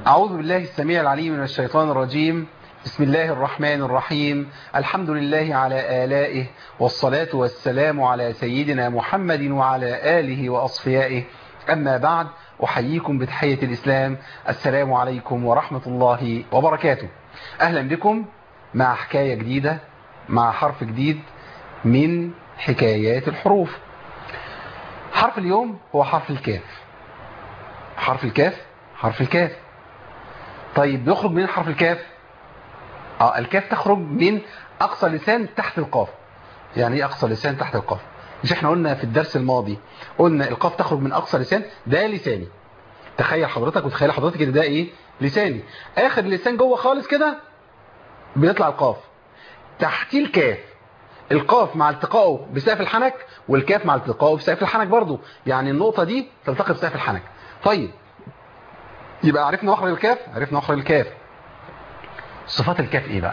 أعوذ بالله السميع العليم من الشيطان الرجيم بسم الله الرحمن الرحيم الحمد لله على آلائه والصلاة والسلام على سيدنا محمد وعلى آله وأصفيائه أما بعد أحييكم بتحية الإسلام السلام عليكم ورحمة الله وبركاته أهلا بكم مع حكاية جديدة مع حرف جديد من حكايات الحروف حرف اليوم هو حرف الكاف حرف الكاف حرف الكاف طيب بيخرج من حرف الكاف اه الكاف تخرج من اقصى لسان تحت القاف يعني ايه اقصى لسان تحت القاف مش احنا قلنا في الدرس الماضي قلنا القاف تخرج من اقصى لسان ده لساني تخيل حضرتك وتخيل حضرتك ان ده ايه لساني اخر لسان جوه خالص كده بيطلع القاف تحتيه الكاف القاف مع التقائه بسقف الحنك والكاف مع التقائه بسقف الحنك برضو يعني النقطة دي تلتقي بسقف الحنك طيب يبقى عرفنا مخرج الكاف عرفنا مخرج الكاف صفات الكاف ايه بقى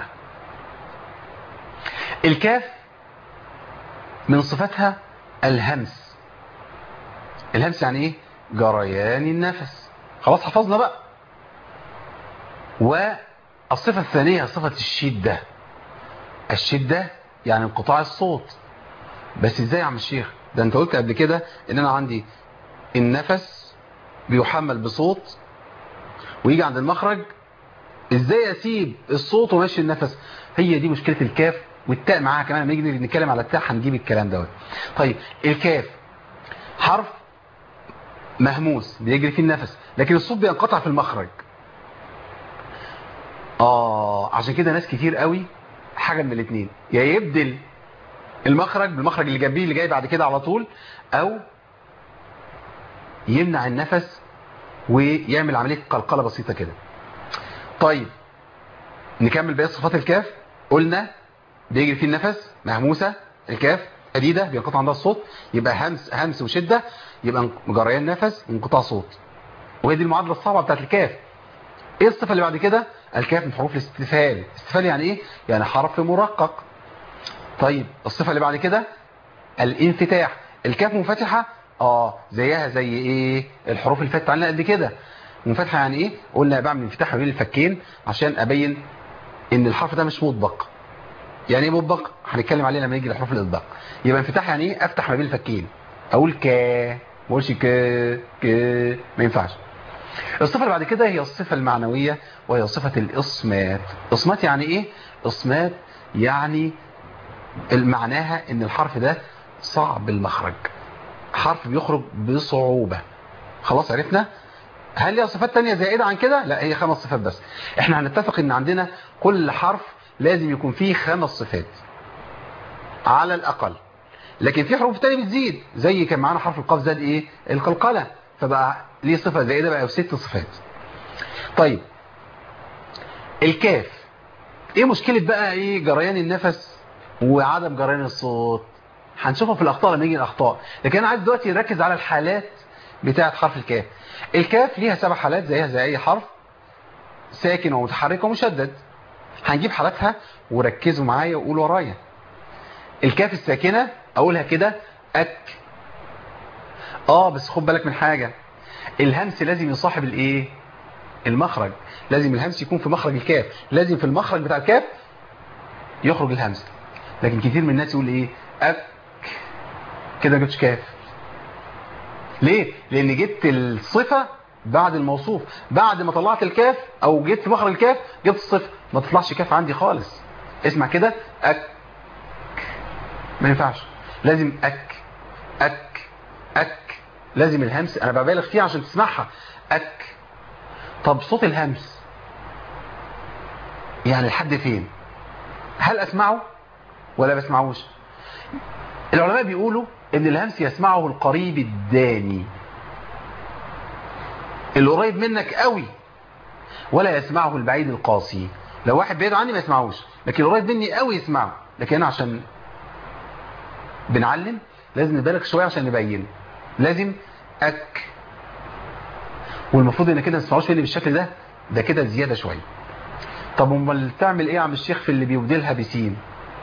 الكاف من صفاتها الهمس الهمس يعني ايه جريان النفس خلاص حفظنا بقى والصفة الثانية صفة الشدة الشدة يعني انقطاع الصوت بس ازاي يا عم الشيخ ده انت قلت قبل كده ان انا عندي النفس بيحمل بصوت ويجي عند المخرج ازاي اسيب الصوت وماشي النفس هي دي مشكلة الكاف والتاء معاها كمان لما نيجي نتكلم على التاء هنجيب الكلام دوت طيب الكاف حرف مهموس بيجري فيه النفس لكن الصوت بينقطع في المخرج اه عشان كده ناس كتير قوي حاجة من الاثنين يا يبدل المخرج بالمخرج اللي جنبيه اللي جاي بعد كده على طول او يمنع النفس ويعمل عملية قلقلة بسيطة كده طيب نكمل بقى صفات الكاف قلنا بيجري فيه النفس مهموسة الكاف شديدة بينقطع عندها الصوت يبقى همس همس وشدة يبقى جريان نفس وانقطاع صوت وهي دي المعادلة الصعبة بتاعت الكاف ايه الصفة اللي بعد كده الكاف من حروف الاستفهال استفهال يعني ايه يعني حرف مرقق طيب الصفة اللي بعد كده الانفتاح الكاف منفتحة اه زيها زي ايه الحروف اللي فاتت علينا قد كده منفتحة يعني ايه قلنا بعمل انفتاح ما بين الفكين عشان ابين ان الحرف ده مش مطبق يعني ايه مطبق هنتكلم عليه لما يجي لحروف الاطباق يبقى انفتاح يعني ايه افتح ما بين الفكين اقول كا ما اقولش ك ك ما ينفعش الصفة اللي بعد كده هي الصفة المعنوية وهي صفة الإصمات إصمات يعني إيه؟ إصمات يعني معناها إن الحرف ده صعب المخرج حرف بيخرج بصعوبة خلاص عرفنا؟ هل ليها صفات تانية زائدة عن كده؟ لا هي خمس صفات بس احنا هنتفق ان عندنا كل حرف لازم يكون فيه خمس صفات على الأقل لكن في حروف تانية بتزيد زي كان معانا حرف القاف زاد ايه؟ القلقلة فبقى ليه صفة زائدة بقى ست صفات طيب الكاف ايه مشكلة بقى ايه جريان النفس وعدم جريان الصوت هنشوفها في الاخطاء لما يجي الاخطاء لكن انا عايز دلوقتي نركز على الحالات بتاعه حرف الكاف الكاف ليها سبع حالات زيها زي اي حرف ساكن ومتحرك ومشدد هنجيب حالاتها وركزوا معايا وقولوا ورايا الكاف الساكنة اقولها كده اك اه بس خد بالك من حاجة الهمس لازم يصاحب الايه المخرج لازم الهمس يكون في مخرج الكاف لازم في المخرج بتاع الكاف يخرج الهمس لكن كتير من الناس يقول ايه اك كده جبتش كاف ليه لان جبت الصفة بعد الموصوف بعد ما طلعت الكاف او جيت في مخرج الكاف جبت الصفة ما تطلعش كاف عندي خالص اسمع كده اك ما ينفعش لازم اك اك اك لازم الهمس انا ببالغ فيه عشان تسمعها اك طب صوت الهمس يعني لحد فين هل اسمعه ولا بسمعوش العلماء بيقولوا ان الهمس يسمعه القريب الداني اللي قريب منك قوي ولا يسمعه البعيد القاسي لو واحد بعيد عني ما يسمعوش لكن قريب مني قوي يسمعه لكن انا عشان بنعلم لازم نبالغ شويه عشان نبين لازم اك والمفروض ان كده ما تسمعوش مني بالشكل ده ده كده زياده شويه طب امال تعمل ايه يا عم الشيخ في اللي بيبدلها بسين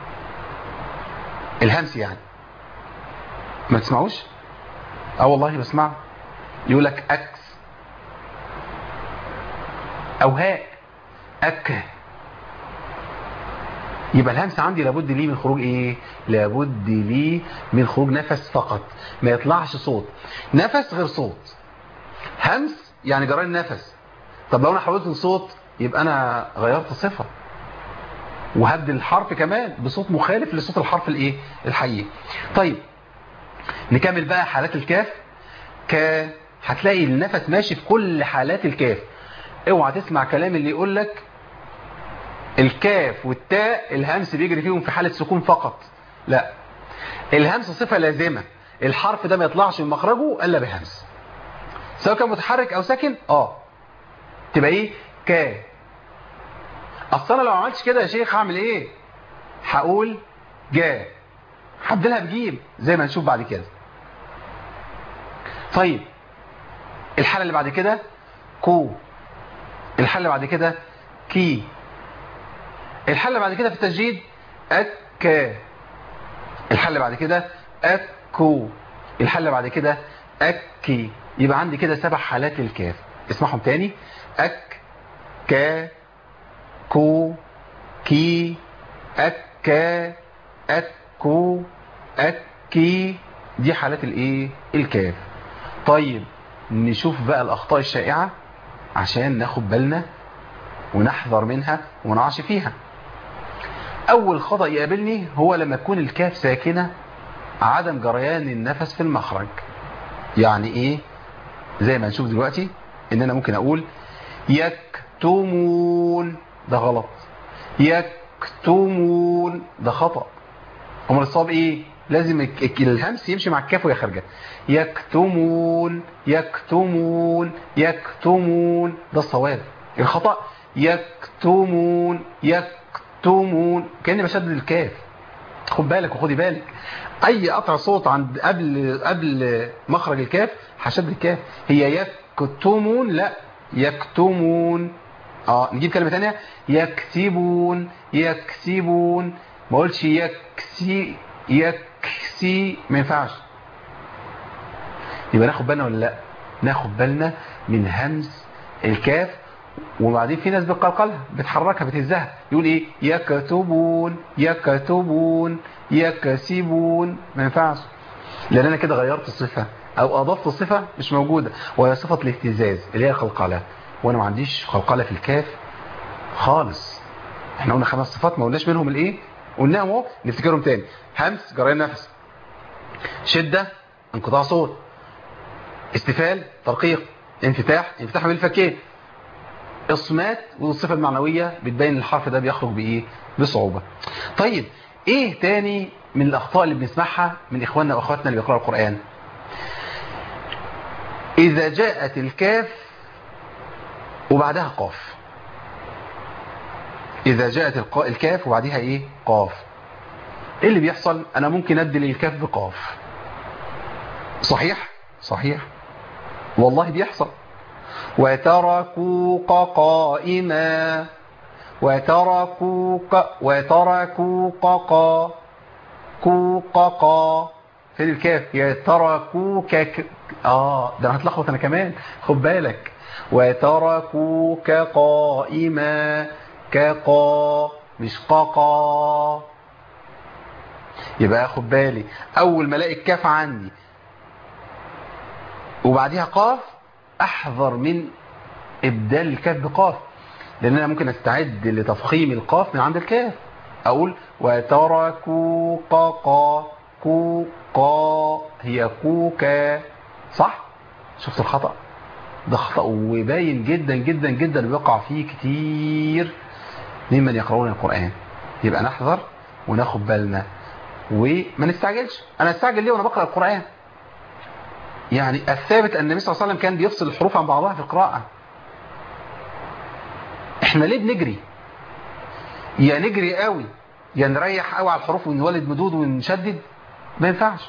الهمس يعني ما تسمعوش اه والله بسمعه يقول لك اكس او هاء اك يبقى الهمس عندي لابد ليه من خروج ايه لابد ليه من خروج نفس فقط ما يطلعش صوت نفس غير صوت همس يعني جران نفس طب لو انا حولت لصوت يبقى انا غيرت صفة وهبدل الحرف كمان بصوت مخالف لصوت الحرف الايه الحقيقي طيب نكمل بقى حالات الكاف ك هتلاقي النفس ماشي في كل حالات الكاف اوعى تسمع كلام اللي يقول لك الكاف والتاء الهمس بيجري فيهم في حالة سكون فقط لا الهمس صفة لازمة الحرف ده ما يطلعش من مخرجه الا بهمس سواء كان متحرك او ساكن اه تبقى ايه ك اصل انا لو عملتش كده يا شيخ هعمل ايه هقول جا هبدلها بجيم زي ما نشوف بعد كده طيب الحالة اللي بعد كده كو الحالة اللي بعد كده كي الحالة اللي بعد كده في التسجيد أكا الحالة اللي بعد كده أكو الحالة اللي بعد كده أكي يبقى عندي كده سبع حالات للكاف اسمعهم تاني أك كا كو كي أكا أكو أكي دي حالات الايه الكاف طيب نشوف بقى الأخطاء الشائعة عشان ناخد بالنا ونحذر منها ونعش فيها أول خطأ يقابلني هو لما تكون الكاف ساكنة عدم جريان النفس في المخرج يعني إيه زي ما نشوف دلوقتي إن أنا ممكن أقول يكتمون ده غلط يكتمون ده خطأ أمر الصواب إيه لازم الهمس يمشي مع الكاف وهي خارجه يكتمون يكتمون يكتمون ده الصواب الخطأ يكتمون يكتمون كأني بشدد الكاف خد بالك وخدي بالك اي قطع صوت عند قبل قبل مخرج الكاف هشدد الكاف هي يكتمون لا يكتمون اه نجيب كلمة ثانيه يكسبون يكسبون ما قلتش يكسي يكسي ما ينفعش يبقى ناخد بالنا ولا لا ناخد بالنا من همس الكاف وبعدين في ناس بتقلقلها بتحركها بتهزها يقول ايه يكتبون يكتبون يكسبون ما ينفعش لان انا كده غيرت الصفة او اضفت صفة مش موجودة وهي صفة الاهتزاز اللي هي القلقلة وانا ما عنديش قلقلة في الكاف خالص احنا قلنا خمس صفات ما قلناش منهم الايه قلناهم اهو نفتكرهم تاني همس جريان نفس شدة انقطاع صوت استفال ترقيق انفتاح انفتاح بين الفكين اصمات والصفة المعنوية بتبين الحرف ده بيخرج بايه بصعوبة طيب ايه تاني من الاخطاء اللي بنسمعها من اخواننا واخواتنا اللي بيقرأوا القرآن اذا جاءت الكاف وبعدها قاف اذا جاءت الكاف وبعدها ايه قاف ايه اللي بيحصل انا ممكن ابدل الكاف بقاف صحيح صحيح والله بيحصل وتركوك قائما وتركوك وتركوك قا كوك قا فين الكاف يتركوك ك... اه ده انا هتلخبط انا كمان خد بالك وتركوك قائما كقا مش قاقا يبقى اخد بالي اول ما الاقي الكاف عندي وبعديها قاف احذر من ابدال الكاف بقاف لان انا ممكن استعد لتفخيم القاف من عند الكاف اقول وتركوا قا كوقا هي كوكا صح شفت الخطأ ده خطأ وباين جدا جدا جدا ويقع فيه كتير ممن يقرؤون القرآن يبقى نحذر وناخد بالنا وما نستعجلش انا استعجل ليه وانا بقرأ القرآن يعني الثابت ان النبي صلى الله عليه وسلم كان بيفصل الحروف عن بعضها في القراءة احنا ليه بنجري يا نجري قوي يا نريح قوي على الحروف ونولد مدود ونشدد ما ينفعش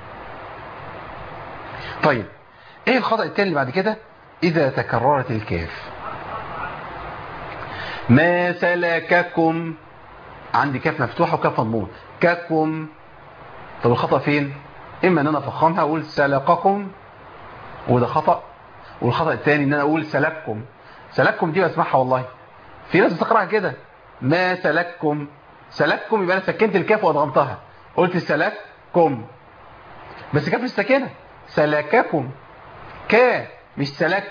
طيب ايه الخطأ التاني اللي بعد كده اذا تكررت الكاف ما سلككم عندي كاف مفتوحة وكاف مضمون ككم طب الخطأ فين اما ان انا افخمها اقول سلقكم وده خطأ والخطأ الثاني ان انا اقول سلككم سلككم دي بسمعها والله في ناس بتقراها كده ما سلككم سلككم يبقى انا سكنت الكاف وادغمتها قلت سلككم بس كاف مش ساكنه سلككم كا مش سلك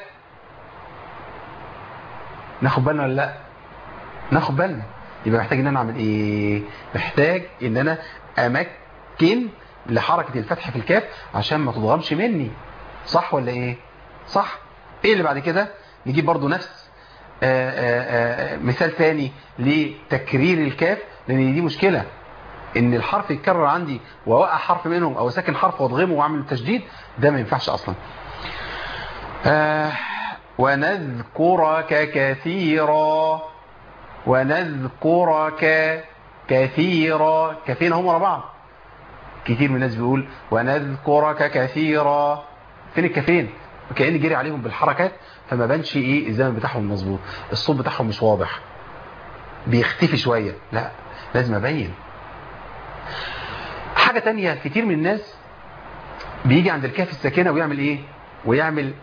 ناخد بالنا ولا لا ناخد بالنا يبقى محتاج ان انا اعمل ايه محتاج ان انا امكن لحركة الفتح في الكاف عشان ما تضغمش مني صح ولا ايه صح ايه اللي بعد كده نجيب برضو نفس آآ آآ مثال تاني لتكرير الكاف لان دي مشكلة ان الحرف يتكرر عندي واوقع حرف منهم او ساكن حرف واضغمه واعمل تشديد ده ما ينفعش اصلا ونذكرك كثيرا ونذكرك كثيرا كثيرا هم ورا بعض كتير من الناس بيقول ونذكرك كثيرا فين الكفين كأني جري عليهم بالحركات فما بانش ايه الزمن بتاعهم مظبوط الصوت بتاعهم مش واضح بيختفي شوية لا لازم ابين حاجة تانية كتير من الناس بيجي عند الكاف الساكنة ويعمل ايه ويعمل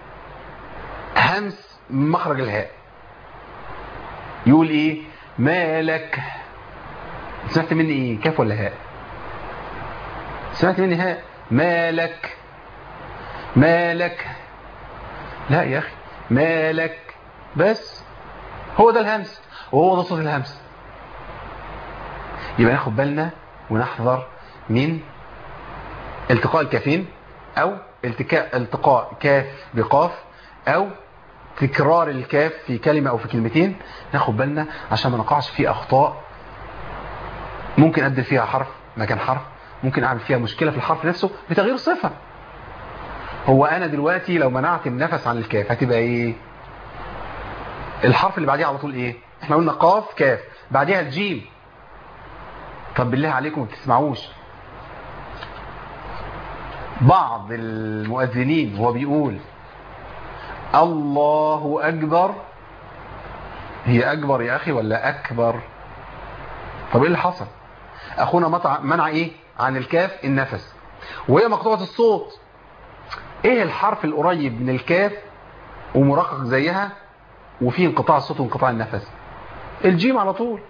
همس من مخرج الهاء يقول ايه مالك سمعت مني ايه كاف ولا هاء سمعت مني هاء مالك مالك لا يا اخي مالك بس هو ده الهمس وهو ده صوت الهمس يبقى ناخد بالنا ونحذر من التقاء الكافين او التقاء التقاء كاف بقاف او تكرار الكاف في كلمة او في كلمتين ناخد بالنا عشان ما نقعش في اخطاء ممكن ابدل فيها حرف مكان حرف ممكن اعمل فيها مشكلة في الحرف نفسه بتغيير صفة هو انا دلوقتي لو منعت النفس عن الكاف هتبقى ايه الحرف اللي بعديه على طول ايه احنا قلنا قاف كاف بعديها الجيم طب بالله عليكم ما بتسمعوش بعض المؤذنين وهو بيقول الله أكبر هي أكبر يا أخي ولا أكبر طب إيه اللي حصل أخونا مطع منع إيه عن الكاف النفس وهي مقطوعة الصوت إيه الحرف القريب من الكاف ومرقق زيها وفيه انقطاع الصوت وانقطاع النفس الجيم على طول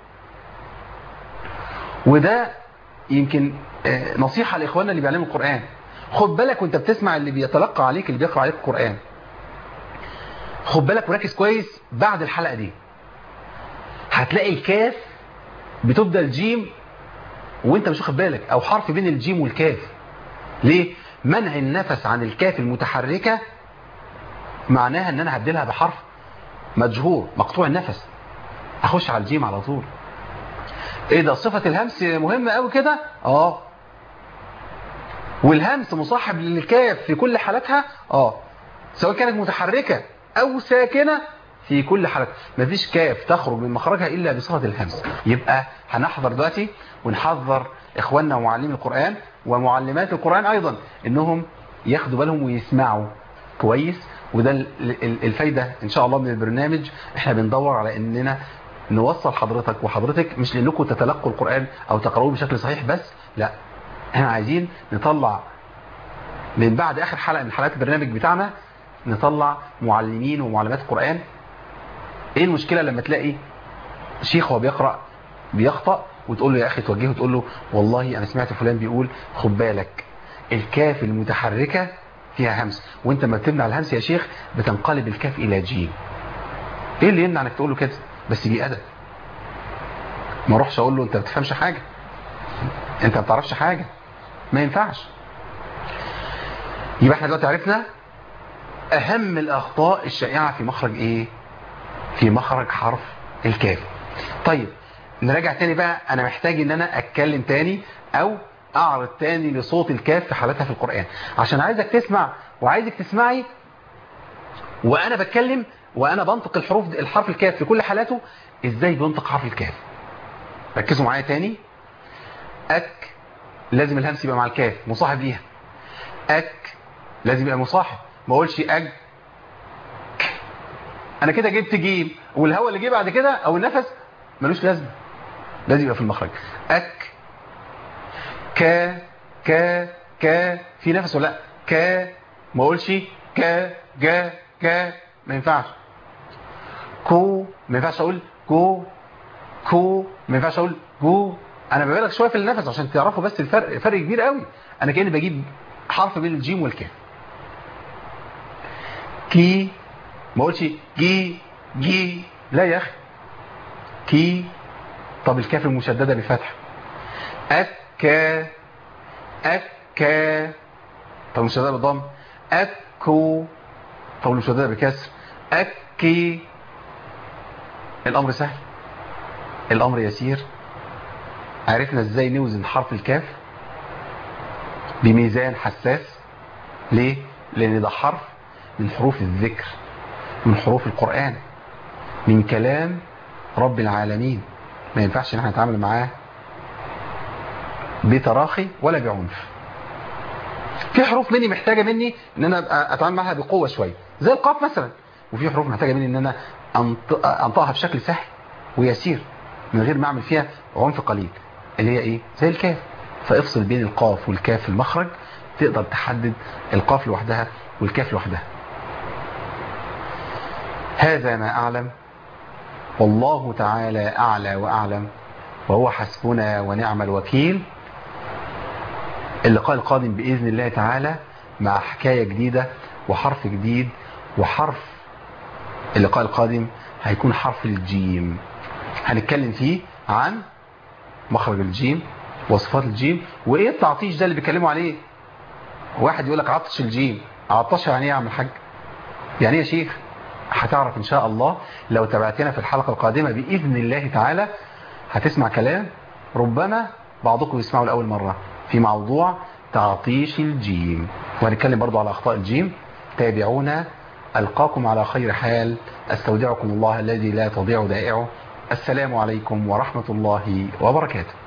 وده يمكن نصيحة لإخواننا اللي بيعلموا القرآن خد بالك وانت بتسمع اللي بيتلقى عليك اللي بيقرأ عليك القرآن خد بالك وركز كويس بعد الحلقة دي هتلاقي الكاف بتبدأ الجيم وانت مش واخد بالك او حرف بين الجيم والكاف ليه منع النفس عن الكاف المتحركة معناها ان انا هبدلها بحرف مجهور مقطوع النفس اخش على الجيم على طول ايه ده صفة الهمس مهمة قوي كده اه والهمس مصاحب للكاف في كل حالاتها اه سواء كانت متحركة او ساكنة في كل حالات مفيش كاف تخرج من مخرجها الا بصفة الهمس يبقى هنحضر دلوقتي ونحذر اخواننا ومعلمي القرآن ومعلمات القرآن ايضا انهم ياخدوا بالهم ويسمعوا كويس وده الفايدة ان شاء الله من البرنامج احنا بندور على اننا نوصل حضرتك وحضرتك مش لانكم تتلقوا القرآن او تقرأوه بشكل صحيح بس لا احنا عايزين نطلع من بعد اخر حلقة من حلقات البرنامج بتاعنا نطلع معلمين ومعلمات القرآن ايه المشكلة لما تلاقي شيخ وهو بيقرأ بيخطأ وتقول له يا اخي توجهه وتقول له والله انا سمعت فلان بيقول خد بالك الكاف المتحركة فيها همس وانت ما بتبني على الهمس يا شيخ بتنقلب الكاف الى جيم ايه اللي يمنع انك تقول له كده بس بأدب ما اروحش اقول له انت ما بتفهمش حاجة انت ما بتعرفش حاجة ما ينفعش يبقى احنا دلوقتي عرفنا اهم الاخطاء الشائعة في مخرج ايه في مخرج حرف الكاف طيب نراجع تاني بقى انا محتاج ان انا اتكلم تاني او اعرض تاني لصوت الكاف في حالتها في القرآن عشان عايزك تسمع وعايزك تسمعي وانا بتكلم وانا بنطق الحروف الحرف الكاف في كل حالاته ازاي بنطق حرف الكاف ركزوا معايا تاني اك لازم الهمس يبقى مع الكاف مصاحب ليها اك لازم يبقى مصاحب ما اقولش اج انا كده جبت جيم والهواء اللي جه بعد كده او النفس ملوش لازمه لازم يبقى في المخرج اك ك ك ك في نفس ولا لا ك ما اقولش ك ج ك ما ينفعش كو ما ينفعش اقول كو كو ما ينفعش اقول جو انا ببالغ شويه في النفس عشان تعرفوا بس الفرق فرق كبير قوي انا كاني بجيب حرف بين الجيم والكاف كي ما اقولش جي جي لا يا اخي كي طب الكاف المشدده بفتح اكا اكا طب المشدده بالضم اكو طب المشدده بكسر اكي الامر سهل الامر يسير عرفنا ازاي نوزن حرف الكاف بميزان حساس ليه لان ده حرف من حروف الذكر من حروف القرآن من كلام رب العالمين ما ينفعش ان احنا نتعامل معاه بتراخي ولا بعنف في حروف مني محتاجة مني ان انا أبقى اتعامل معها بقوة شوية زي القاف مثلا وفي حروف محتاجة مني ان انا أنط- انطقها بشكل سهل ويسير من غير ما اعمل فيها عنف قليل اللي هي ايه زي الكاف فافصل بين القاف والكاف في المخرج تقدر تحدد القاف لوحدها والكاف لوحدها هذا ما أعلم والله تعالى أعلى وأعلم وهو حسبنا ونعم الوكيل اللقاء القادم بإذن الله تعالى مع حكاية جديدة وحرف جديد وحرف اللقاء القادم هيكون حرف الجيم هنتكلم فيه عن مخرج الجيم وصفات الجيم وايه التعطيش ده اللي بيتكلموا عليه واحد يقول لك عطش الجيم عطشها يعني ايه يا عم الحاج يعني ايه يا شيخ هتعرف ان شاء الله لو تابعتنا في الحلقة القادمة بإذن الله تعالى هتسمع كلام ربما بعضكم يسمعه لأول مرة في موضوع تعطيش الجيم وهنتكلم برضو على أخطاء الجيم تابعونا ألقاكم على خير حال استودعكم الله الذي لا تضيع دائعه السلام عليكم ورحمة الله وبركاته